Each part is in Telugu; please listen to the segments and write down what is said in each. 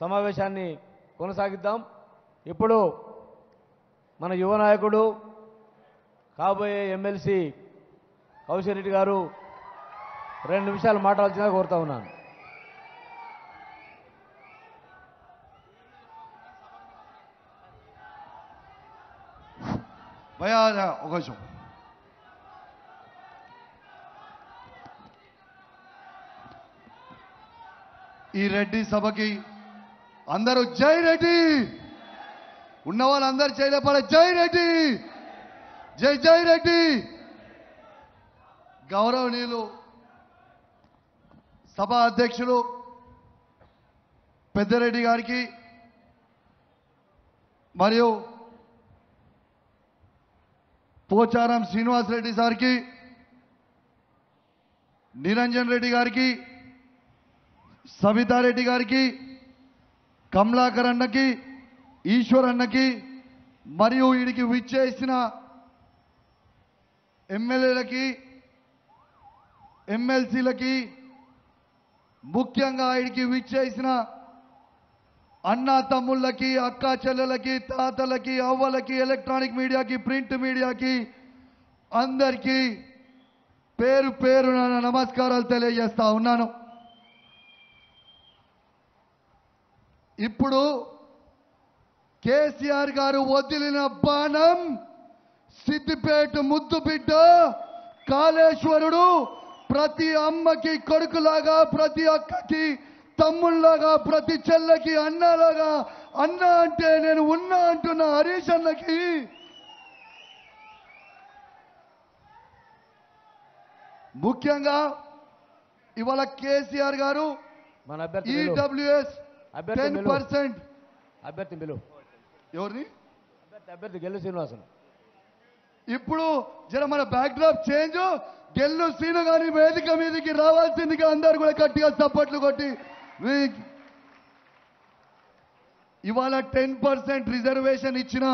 సమావేశాన్ని కొనసాగిద్దాం ఇప్పుడు మన యువ నాయకుడు కాబోయే ఎమ్మెల్సీ కౌశిరెడ్డి గారు రెండు నిమిషాలు మాట్లాడాల్సిందిగా కోరుతా ఉన్నాను భయా ఒక నిమిషం ఈ రెడ్డి సభకి అందరూ జై రెడ్డి ఉన్న వాళ్ళందరూ చేయలేపాలి జై రెడ్డి జై జై రెడ్డి గౌరవనీయులు సభ అధ్యక్షులు పెద్దరెడ్డి గారికి మరియు పోచారం శ్రీనివాసరెడ్డి సార్కి నిరంజన్ రెడ్డి గారికి సవితారెడ్డి గారికి కమలాకర్ అన్నకి ఈశ్వర్ అన్నకి మరియు వీడికి విచ్చేసిన ఎమ్మెల్యేలకి ఎమ్మెల్సీలకి ముఖ్యంగా వీడికి విచ్చేసిన అన్న తమ్ముళ్ళకి అక్క చెల్లెలకి తాతలకి అవ్వలకి ఎలక్ట్రానిక్ మీడియాకి ప్రింట్ మీడియాకి అందరికీ పేరు పేరు నమస్కారాలు తెలియజేస్తా ఉన్నాను ఇప్పుడు కేసీఆర్ గారు వదిలిన బాణం సిద్దిపేట ముద్దు బిడ్డ కాళేశ్వరుడు ప్రతి అమ్మకి కొడుకులాగా ప్రతి అక్కకి తమ్ముళ్ళలాగా ప్రతి చెల్లకి అన్నలాగా అన్న అంటే నేను ఉన్నా అంటున్న హరీష్ అన్నకి ముఖ్యంగా ఇవాళ కేసీఆర్ గారు మన అభ్యర్థి బిలు. ఈడబ్ల్యూఎస్ అభ్యర్థి టెన్ బిలు. పర్సెంట్ అభ్యర్థి బిలు ఎవరిని అభ్యర్థి అభ్యర్థి గెల్లు శ్రీనివాసన్ ఇప్పుడు జర మన backdrop change Gellu Seenu గారి వేదిక మీదకి రావాల్సిందిగా అందరు కూడా గట్టిగా చప్పట్లు కొట్టి వీ- ఇవాళ టెన్ పర్సెంట్ రిజర్వేషన్ ఇచ్చిన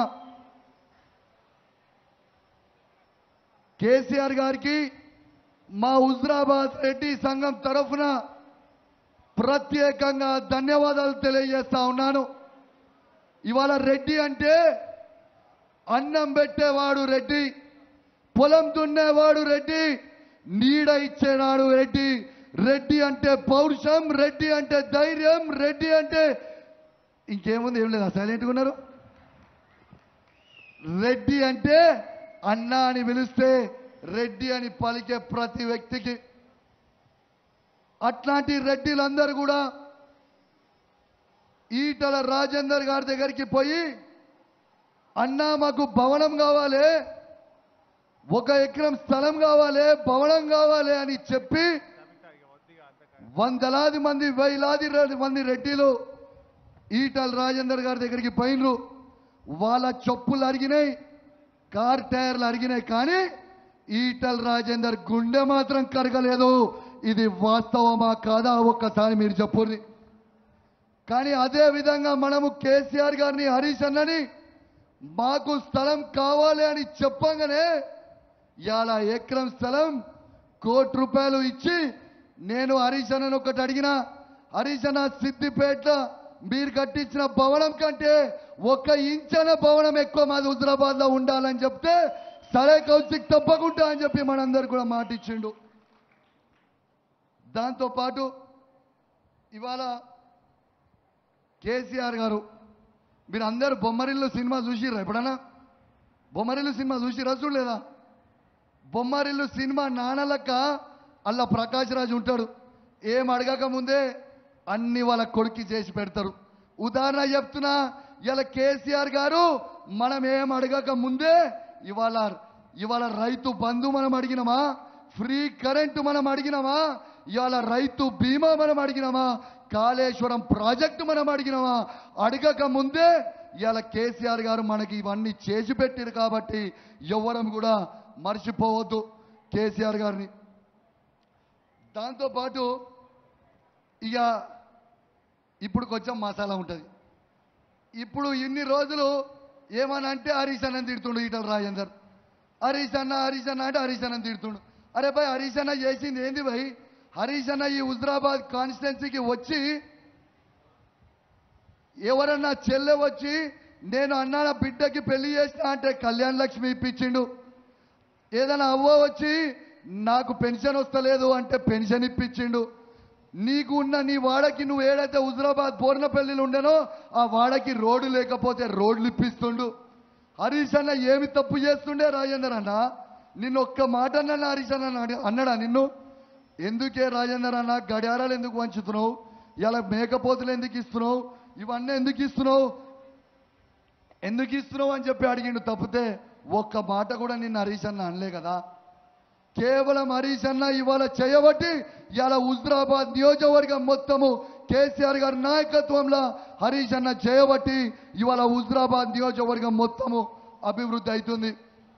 కేసీఆర్ గారికి మా హుజరాబాద్ రెడ్డి సంఘం తరఫున ప్రత్యేకంగా ధన్యవాదాలు తెలియజేస్తా ఉన్నాను ఇవాళ రెడ్డి అంటే అన్నం పెట్టేవాడు రెడ్డి పొలం దున్నేవాడు రెడ్డి నీడ ఇచ్చేనాడు రెడ్డి రెడ్డి అంటే పౌరుషం రెడ్డి అంటే ధైర్యం రెడ్డి అంటే ఇంకేముంది ఏం లేదా సైలెంట్గా ఉన్నారు రెడ్డి అంటే అన్న అని పిలిస్తే రెడ్డి అని పలికే ప్రతి వ్యక్తికి అట్లాంటి రెడ్డిలందరూ కూడా ఈటల రాజేందర్ గారి దగ్గరికి పోయి అన్నా మాకు భవనం కావాలి ఒక ఎకరం స్థలం కావాలి భవనం కావాలి అని చెప్పి వందలాది మంది వేలాది రె- మంది రెడ్డిలు ఈటల రాజేందర్ గారి దగ్గరికి పోయినరు వాళ్ళ చెప్పులు అరిగినాయి కార్ టైర్లు అరిగినాయి కానీ ఈటల రాజేందర్ గుండె మాత్రం కరగలేదు ఇది వాస్తవమా కాదా ఒక్కసారి మీరు చెప్పుర్రి కానీ అదే విధంగా మనము కేసీఆర్ గారిని హరీష్ అన్నని మాకు స్థలం కావాలి అని చెప్పంగానే ఇవాళ ఎకరం స్థలం కోటి రూపాయలు ఇచ్చి నేను హరీష్ అన్నను ఒకటి అడిగిన హరీష్ అన్న సిద్దిపేట మీరు కట్టించిన భవనం కంటే ఒక ఇంచన భవనం ఎక్కువ మాది హుజరాబాద్ లో ఉండాలని చెప్తే సరే కౌశిక్ తప్పకుండా అని చెప్పి మనందరు కూడా మాట ఇచ్చిండు దాంతో పాటు ఇవాళ కేసీఆర్ గారు మీరు అందరు బొమ్మరిల్లు సినిమా చూసిర్రా ఎప్పుడన్నా బొమ్మరిల్లు సినిమా చూసిర్రా చూడలేదా బొమ్మరిల్లు సినిమా నాన్నలక్క అల్ల ప్రకాష్ రాజు ఉంటాడు ఏం అడగక ముందే అన్ని వాళ్ళ కొడుక్కి చేసి పెడతారు ఉదాహరణ చెప్తున్నా ఇలా కేసీఆర్ గారు మనం ఏం అడగక ముందే ఇవాళ ఇవాళ రైతు బంధు మనం అడిగినామా ఫ్రీ కరెంటు మనం అడిగినామా ఇవాళ రైతు బీమా మనం అడిగినామా కాళేశ్వరం ప్రాజెక్టు మనం అడిగినామా అడగక ముందే ఇవాళ కేసీఆర్ గారు మనకి ఇవన్నీ చేసి పెట్టారు కాబట్టి ఎవరం కూడా మర్చిపోవద్దు కేసీఆర్ గారిని దాంతోపాటు ఇక ఇప్పుడు కొంచెం మసాలా ఉంటుంది ఇప్పుడు ఇన్ని రోజులు ఏమని అంటే హరీష్ అన్న తిడుతుండు ఈటల రాజేందర్ హరీష్ అన్న హరీష్ అన్న అంటే హరీష్ అన్న తిడుతుండు అరే భాయ్ హరీష్ అన్న చేసింది ఏంది భాయ్ హరీష్ అన్న ఈ హుజరాబాద్ కాన్స్టిట్యున్సీకి వచ్చి ఎవరన్నా చెల్లె వచ్చి నేను అన్నా నా బిడ్డకి పెళ్లి చేసిన అంటే కళ్యాణ లక్ష్మి ఇప్పించిండు ఏదైనా అవ్వ వచ్చి నాకు పెన్షన్ వస్తలేదు అంటే పెన్షన్ ఇప్పించిండు నీకు ఉన్న నీ వాడకి నువ్వు ఏడైతే హుజరాబాద్ పూర్ణపల్లిలో ఉండేనో ఆ వాడకి రోడ్డు లేకపోతే రోడ్లు ఇప్పిస్తుండు హరీష్ అన్న ఏమి తప్పు చేస్తుండే రాజేందర్ అన్న నిన్ను ఒక్క మాట అన్న హరీష్ అన్న అడి- అన్నాడా నిన్ను ఎందుకే రాజేందర్ అన్న గడియారాలు ఎందుకు వంచుతున్నావు ఇలా మేకపోతులు ఎందుకు ఇస్తున్నావు ఇవన్నీ ఎందుకు ఇస్తున్నావు ఎందుకు ఇస్తున్నావు అని చెప్పి అడిగిండు తప్పితే ఒక్క మాట కూడా నిన్ను హరీష్ అన్న అనలే కదా కేవలం హరీష్ అన్న ఇవాళ చేయబట్టి ఇవాళ హుజరాబాద్ నియోజకవర్గం మొత్తము కేసీఆర్ గారి నాయకత్వంలో హరీష్ అన్న చేయబట్టి ఇవాళ హుజరాబాద్ నియోజకవర్గం మొత్తము అభివృద్ధి అవుతుంది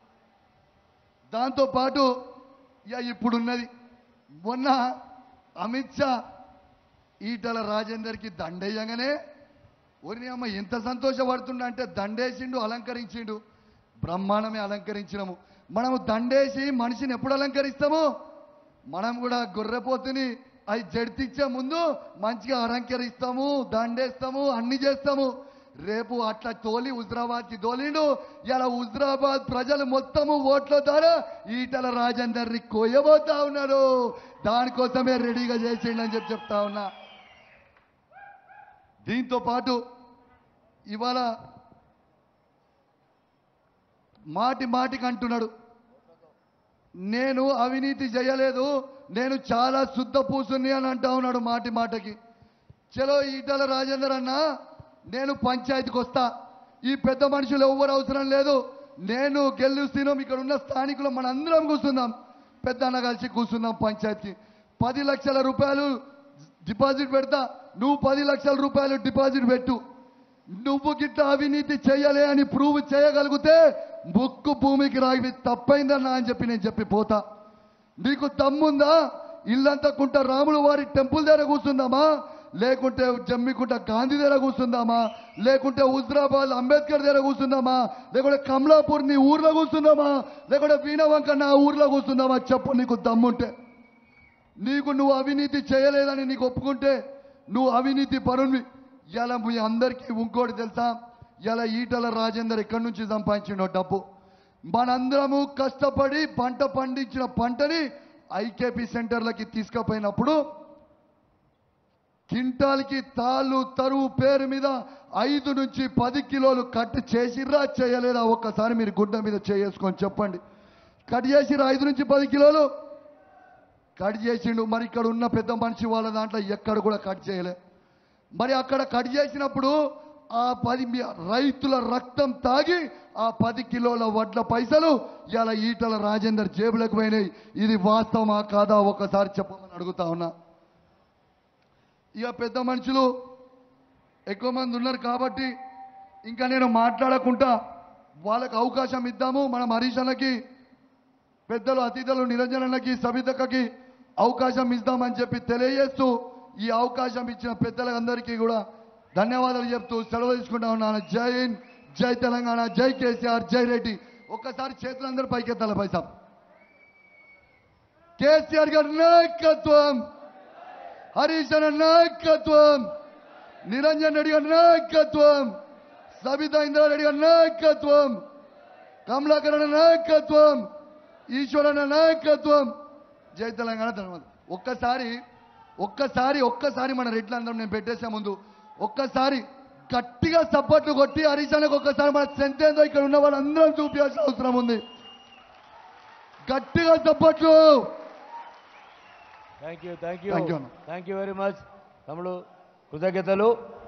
దాంతో పాటు ఇక ఇప్పుడున్నది మొన్న అమిత్ షా ఈటల రాజేందర్కి దండేయంగానే ఒరి అమ్మ ఎంత సంతోషపడుతుండ అంటే దండేసిండు అలంకరించిండు బ్రహ్మాండమే అలంకరించినము మనము దండేసి మనిషిని ఎప్పుడు అలంకరిస్తాము మనం కూడా గొర్రెపోతుని అవి జడితిచ్చే ముందు మంచిగా అలంకరిస్తాము దండేస్తాము అన్ని చేస్తాము రేపు అట్లా తోలి హుజరాబాద్కి తోలిండు ఇలా హుజరాబాద్ ప్రజలు మొత్తము ఓట్ల ద్వారా ఈటల రాజేందర్ని కొయ్యబోతా ఉన్నాడు దానికోసమే రెడీగా చేసిండని చెప్పి చెప్తా ఉన్నా దీంతో పాటు ఇవాళ మాటి మాటికి అంటున్నాడు నేను అవినీతి చేయలేదు నేను చాలా శుద్ధ పూసుని అని అంటా ఉన్నాడు మాటి మాటకి చలో ఈటల రాజేందర్ అన్న నేను పంచాయతీకి వస్తా ఈ పెద్ద మనుషులు ఎవ్వరు అవసరం లేదు నేను గెలుస్తున్నాం ఇక్కడ ఉన్న స్థానికులు మనందరం కూర్చుందాం పెద్ద అన్న కలిసి కూర్చుందాం పంచాయతీకి పది లక్షల రూపాయలు డిపాజిట్ పెడతా నువ్వు పది లక్షల రూపాయలు డిపాజిట్ పెట్టు నువ్వు గిట్ట అవినీతి చేయలే అని ప్రూవ్ చేయగలిగితే ముక్కు భూమికి రాగి తప్పైందన్నా అని చెప్పి నేను చెప్పి పోతా నీకు దమ్ముందా ఇల్లంతా కుంట రాముల వారి టెంపుల్ దగ్గర కూర్చుందామా లేకుంటే జమ్మికుంట గాంధీ దగ్గర కూర్చుందామా లేకుంటే హుజరాబాద్ అంబేద్కర్ దగ్గర కూర్చుందామా లేకుంటే కమలాపూర్ నీ ఊర్లో కూర్చుందామా లేకుంటే వీణవంక నా ఊర్లో కూర్చుందామా చెప్పు నీకు దమ్ముంటే నీకు నువ్వు అవినీతి చేయలేదని నీకు ఒప్పుకుంటే నువ్వు అవినీతి పరుణ్వి ఇలా మీ అందరికీ ఇంకోటి తెలుసా ఇలా ఈటల రాజేందర్ ఎక్కడి నుంచి సంపాదించిండో డబ్బు మనందరము కష్టపడి పంట పండించిన పంటని ఐకేపీ సెంటర్లకి తీసుకుపోయినప్పుడు కింటాల్కి తాళ్ళు తరువు పేరు మీద ఐదు నుంచి పది కిలోలు కట్ చేసిర్రా చేయలేదా ఒక్కసారి మీరు గుడ్డ మీద చేసుకొని చెప్పండి కట్ చేసిర్రా ఐదు నుంచి పది కిలోలు కట్ చేసిండు మరి ఇక్కడ ఉన్న పెద్ద మనిషి వాళ్ళ దాంట్లో ఎక్కడ కూడా కట్ చేయలే మరి అక్కడ కట్ చేసినప్పుడు ఆ పది మీ- రైతుల రక్తం తాగి ఆ పది కిలోల వడ్ల పైసలు ఇలా ఈటల రాజేందర్ జేబులకు పోయినాయి ఇది వాస్తవమా కాదా ఒకసారి చెప్పమని అడుగుతా ఉన్నా ఇక పెద్ద మనుషులు ఎక్కువ మంది ఉన్నారు కాబట్టి ఇంకా నేను మాట్లాడకుండా వాళ్ళకి అవకాశం ఇద్దాము మనం హరీష్ అన్నకి పెద్దలు అతిథులు నిరంజనకి సబితక్కకి అవకాశం ఇద్దామని చెప్పి తెలియజేస్తూ ఈ అవకాశం ఇచ్చిన పెద్దలందరికీ కూడా ధన్యవాదాలు చెప్తూ సెలవు తీసుకుంటా ఉన్నాను జై హింద్ జై తెలంగాణ జై కేసీఆర్ జై రెడ్డి ఒక్కసారి చేతులందరూ పైకెత్తాలి పైసా కేసీఆర్ గారి నాయకత్వం హరీష్ అన్న నాయకత్వం నిరంజన్ రెడ్డి గారి నాయకత్వం సబితా ఇంద్రారెడ్డి గారి నాయకత్వం కమలాకర్ అన్న నాయకత్వం ఈశ్వరన్న నాయకత్వం జై తెలంగాణ ధన్యవాదాలు ఒక్కసారి ఒక్కసారి ఒక్కసారి మన రెడ్లందరం నేను పెట్టేసే ముందు ఒక్కసారి గట్టిగా సపోర్ట్లు కొట్టి హరీశానికి ఒక్కసారి మన స్ట్రెంత్ ఏందో ఇక్కడ ఉన్న వాళ్ళందరం చూపించాల్సిన అవసరం ఉంది గట్టిగా సపోర్ట్లు thank you thank you Thank you, అన్న. థ్యాంక్ యూ వెరీ మచ్ తమ్ముడు కృతజ్ఞతలు